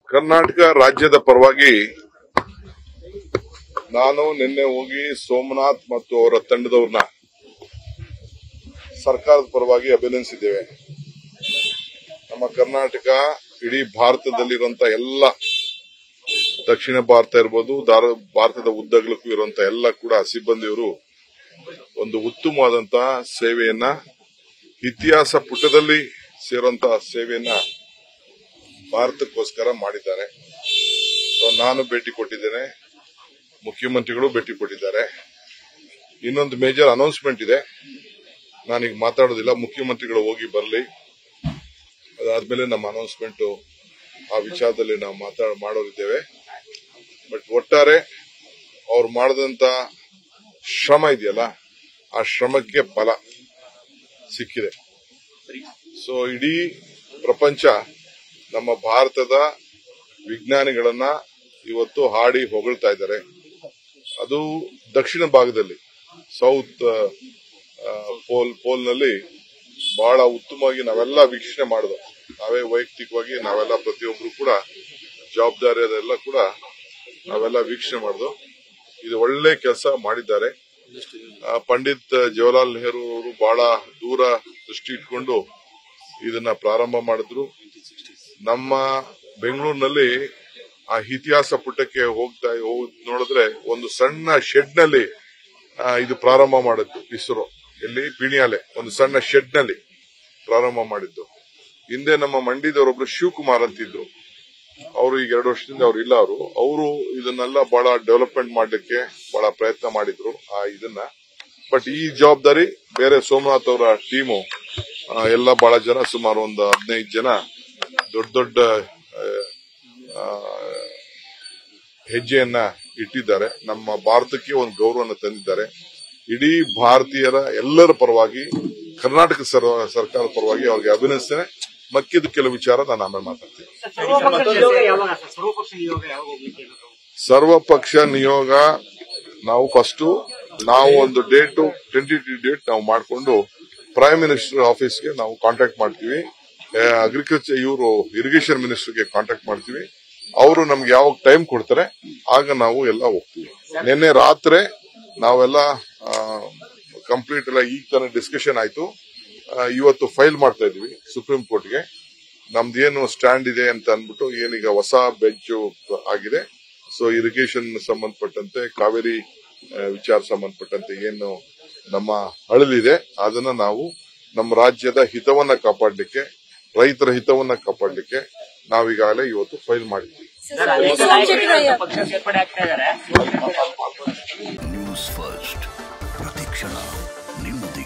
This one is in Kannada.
ಕರ್ನಾಟಕ ರಾಜ್ಯದ ಪರವಾಗಿ ನಾನು ನಿನ್ನೆ ಹೋಗಿ ಸೋಮನಾಥ್ ಮತ್ತು ಅವರ ತಂಡದವ್ರನ್ನ ಸರ್ಕಾರದ ಪರವಾಗಿ ಅಭಿನಂದಿಸಿದ್ದೇವೆ ನಮ್ಮ ಕರ್ನಾಟಕ ಇಡೀ ಭಾರತದಲ್ಲಿರುವಂತ ಎಲ್ಲ ದಕ್ಷಿಣ ಭಾರತ ಇರ್ಬೋದು ದಾರ- ಭಾರತದ ಉದ್ದಗಲಕ್ಕೂ ಇರುವಂತ ಎಲ್ಲ ಕೂಡ ಸಿಬ್ಬಂದಿಯವರು ಒಂದು ಉತ್ತಮವಾದಂತಹ ಸೇವೆಯನ್ನ ಇತಿಹಾಸ ಪುಟದಲ್ಲಿ ಸೇರುವಂತಹ ಸೇವೆಯನ್ನ ಭಾರತಕ್ಕೋಸ್ಕರ ಮಾಡಿದ್ದಾರೆ ಸೊ ನಾನು ಭೇಟಿ ಕೊಟ್ಟಿದ್ದೇನೆ ಮುಖ್ಯಮಂತ್ರಿಗಳು ಭೇಟಿ ಕೊಟ್ಟಿದ್ದಾರೆ ಇನ್ನೊಂದು ಮೇಜರ್ ಅನೌನ್ಸ್ಮೆಂಟ್ ಇದೆ ನಾನೀಗ ಮಾತಾಡೋದಿಲ್ಲ ಮುಖ್ಯಮಂತ್ರಿಗಳು ಹೋಗಿ ಬರಲಿ ಅದಾದ್ಮೇಲೆ ನಮ್ಮ ಅನೌನ್ಸ್ಮೆಂಟ್ ಆ ವಿಚಾರದಲ್ಲಿ ನಾವು ಮಾತಾಡ ಮಾಡೋರಿದ್ದೇವೆ ಬಟ್ ಒಟ್ಟಾರೆ ಅವ್ರು ಮಾಡಿದಂತ ಶ್ರಮ ಇದೆಯಲ್ಲ ಆ ಶ್ರಮಕ್ಕೆ ಫಲ ಸಿಕ್ಕಿದೆ ಸೊ ಇಡೀ ಪ್ರಪಂಚ ನಮ್ಮ ಭಾರತದ ವಿಜ್ಞಾನಿಗಳನ್ನ ಇವತ್ತು ಹಾಡಿ ಹೊಗಳ್ತಾ ಇದ್ದಾರೆ ಅದು ದಕ್ಷಿಣ ಭಾಗದಲ್ಲಿ ಸೌತ್ ಪೋಲ್ ಪೋಲ್ನಲ್ಲಿ ಬಹಳ ಉತ್ತಮವಾಗಿ ನಾವೆಲ್ಲ ವೀಕ್ಷಣೆ ಮಾಡಿದ್ವು ನಾವೇ ವೈಯಕ್ತಿಕವಾಗಿ ನಾವೆಲ್ಲ ಪ್ರತಿಯೊಬ್ಬರು ಕೂಡ ಜವಾಬ್ದಾರಿಯರೆಲ್ಲ ಕೂಡ ನಾವೆಲ್ಲ ವೀಕ್ಷಣೆ ಮಾಡಿದ್ವು ಇದು ಒಳ್ಳೆ ಕೆಲಸ ಮಾಡಿದ್ದಾರೆ ಆ, ಪಂಡಿತ್ ಜವಾಹರ್ಲಾಲ್ ನೆಹರು ಅವರು ಬಹಳ ದೂರ ದೃಷ್ಟಿ ಇಟ್ಕೊಂಡು ಇದನ್ನ ಪ್ರಾರಂಭ ಮಾಡಿದ್ರು ನಮ್ಮ ಬೆಂಗಳೂರಿನಲ್ಲಿ ಆ ಇತಿಹಾಸ ಪುಟಕ್ಕೆ ಹೋಗ್ತಾ ಹೋಗ್ ನೋಡಿದ್ರೆ ಒಂದು ಸಣ್ಣ ಶೆಡ್ ನಲ್ಲಿ ಆ, ಇದು ಪ್ರಾರಂಭ ಮಾಡಿದ್ದು ಇಸ್ರೋ ಎಲ್ಲಿ ಪಿಣಿಯಾಲೆ ಒಂದು ಸಣ್ಣ ಶೆಡ್ ನಲ್ಲಿ ಪ್ರಾರಂಭ ಮಾಡಿದ್ದು ಹಿಂದೆ ನಮ್ಮ ಮಂಡ್ಯದವರೊಬ್ರು ಶಿವಕುಮಾರ್ ಅಂತಿದ್ರು ಅವರು ಈಗ ಎರಡು ವರ್ಷದಿಂದ ಅವ್ರು ಇಲ್ಲ ಅವರು ಅವರು ಇದನ್ನೆಲ್ಲ ಬಹಳ ಡೆವಲಪ್ಮೆಂಟ್ ಮಾಡ್ಲಿಕ್ಕೆ ಬಹಳ ಪ್ರಯತ್ನ ಮಾಡಿದ್ರು ಆ ಇದನ್ನ ಬಟ್ ಈ ಜವಾಬ್ದಾರಿ ಬೇರೆ ಸೋಮನಾಥ್ ಅವರ ಟೀಮು ಎಲ್ಲ ಬಹಳ ಜನ ಸುಮಾರು ಒಂದು ಹದಿನೈದು ಜನ ದೊಡ್ಡ ದೊಡ್ಡ ಆ, ಆ, ಹೆಜ್ಜೆಯನ್ನ ಇಟ್ಟಿದ್ದಾರೆ ನಮ್ಮ ಭಾರತಕ್ಕೆ ಒಂದು ಗೌರವವನ್ನು ತಂದಿದ್ದಾರೆ ಇಡೀ ಭಾರತೀಯರ ಎಲ್ಲರ ಪರವಾಗಿ ಕರ್ನಾಟಕ ಸರ್ವ- ಸರ್ಕಾರದ ಪರವಾಗಿ ಅವ್ರಿಗೆ ಅಭಿನಂದಿಸ್ತೇನೆ ಮಕ್ಕಿದ ಕೆಲವು ವಿಚಾರ ನಾನು ಆಮೇಲೆ ಮಾತಾಡ್ತೀನಿ ಸರ್ವಪಕ್ಷ ನಿಯೋಗ ಯಾವಾಗ ಸರ್ ಸರ್ವಪಕ್ಷ ನಿಯೋಗ ಯಾವಾಗ ಹೋಗ್ಲಿಕ್ಕೆ ಏನಾದ್ರು ಸರ್ವಪಕ್ಷ ನಿಯೋಗ ನಾವು ಫಸ್ಟ್ ನಾವು ಒಂದು ಡೇಟ್ ಟೆಂಟೇಟಿವ್ ಡೇಟ್ ನಾವು ಮಾಡಿಕೊಂಡು ಪ್ರೈಮ್ ಮಿನಿಸ್ಟರ್ ಆಫೀಸ್ಗೆ ನಾವು ಕಾಂಟ್ಯಾಕ್ಟ್ ಮಾಡ್ತೀವಿ ಅಗ್ರಿಕಲ್ಚರ್ ಇವರು ಇರಿಗೇಷನ್ ಮಿನಿಸ್ಟರ್ಗೆ ಕಾಂಟ್ಯಾಕ್ಟ್ ಮಾಡ್ತೀವಿ ಅವರು ನಮ್ಗೆ ಯಾವಾಗ ಟೈಮ್ ಕೊಡ್ತಾರೆ ಆಗ ನಾವು ಎಲ್ಲ ಹೋಗ್ತೀವಿ ನಿನ್ನೆ ರಾತ್ರಿ ನಾವೆಲ್ಲ ಕಂಪ್ಲೀಟ್ ಎಲ್ಲ ಈಗ ತಾನೇ ಡಿಸ್ಕಷನ್ ಆಯ್ತು ಆ, ಇವತ್ತು ಫೈಲ್ ಮಾಡ್ತಾ ಇದೀವಿ ಸುಪ್ರೀಂ ಕೋರ್ಟ್ಗೆ ನಮ್ದೇನು ಸ್ಟ್ಯಾಂಡ್ ಇದೆ ಅಂತ ಅಂದ್ಬಿಟ್ಟು ಏನೀಗ ಹೊಸ ಬೆಂಚ್ ಆಗಿದೆ ಸೊ ಇರಿಗೇಷನ್ ಸಂಬಂಧಪಟ್ಟಂತೆ ಕಾವೇರಿ ಆ, ವಿಚಾರ ಸಂಬಂಧಪಟ್ಟಂತೆ ಏನು ನಮ್ಮ ಅಳಲಿದೆ ಅದನ್ನ ನಾವು ನಮ್ಮ ರಾಜ್ಯದ ಹಿತವನ್ನ ಕಾಪಾಡಲಿಕ್ಕೆ ರೈತರ ಹಿತವನ್ನ ಕಾಪಾಡಲಿಕ್ಕೆ ನಾವೀಗಾಗಲೇ ಇವತ್ತು ಫೈಲ್ ಮಾಡಿದ್ವಿ ಸರ್, ಅನೇಕ ನಾಯಕರು ಪಕ್ಷ ಸೇರ್ಪಡೆ ಆಗ್ತಾ ಇದ್ದಾರೆ ನ್ಯೂಸ್ ಫಸ್ಟ್ ಪ್ರತಿಕ್ಷಣ ನಿಮ್ಮೊಂದಿಗೆ